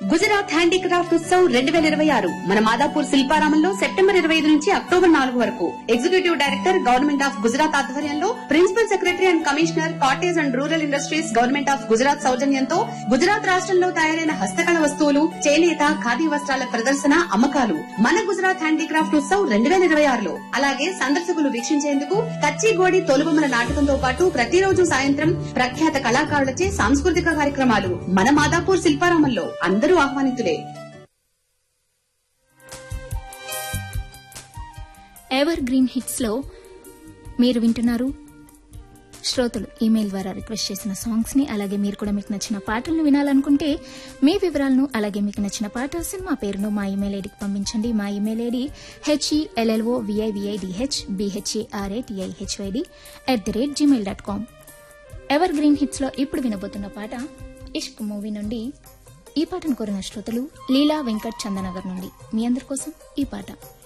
Gujarat handicraft Utsav రెండు వేల ఇరవై ఆరు మన మాదాపూర్ శిల్పారామంలో సెప్టెంబర్ ఇరవై ఐదు నుంచి అక్టోబర్ నాలుగు వరకు executive director government of Gujarat ఆధ్వర్యంలో principal secretary and commissioner cottage and rural industries government of Gujarat సౌజన్యంతో గుజరాత్ రాష్ట్రంలో తయారైన హస్తకళ వస్తువులు చేనేత ఖాదీ వస్త్రాల ప్రదర్శన అమ్మకాలు మన గుజరాత్ హ్యాండీక్రాఫ్ట్ ఉత్సవ్ రెండు వేల ఇరవై ఆరులో అలాగే సందర్శకులు వీక్షించేందుకు కచ్చిగోడి తోలుబొమ్మల నాటకంతో పాటు ప్రతిరోజు సాయంత్రం ప్రఖ్యాత కళాకారులచే సాంస్కృతిక కార్యక్రమాలు మన మాదాపూర్ శిల్పారామంలో అందరూ ఆహ్వానితులే ఎవర్ గ్రీన్ హిట్స్ లో మీరు వింటున్నారు శ్రోతలు ఈమెయిల్ ద్వారా రిక్వెస్ట్ చేసిన సాంగ్స్ ని అలాగే మీరు కూడా మీకు నచ్చిన పాటలను వినాలనుకుంటే మీ వివరాలను అలాగే మీకు నచ్చిన పాట సినిమా పేరును మా ఈమెయిల్ ఐడికి పంపించండి మా email ID H E L L O V I V I D H B H A R A T I H Y D at the rate Gmail dot com ever green hits లో ఇప్పుడు వినబోతున్న పాట ఇష్క్ మూవీ నుండి ఈ పాటను కోరిన శ్రోతలు లీలా వెంకట్ చందనగర్ నుండి మీ అందరి కోసం ఈ పాట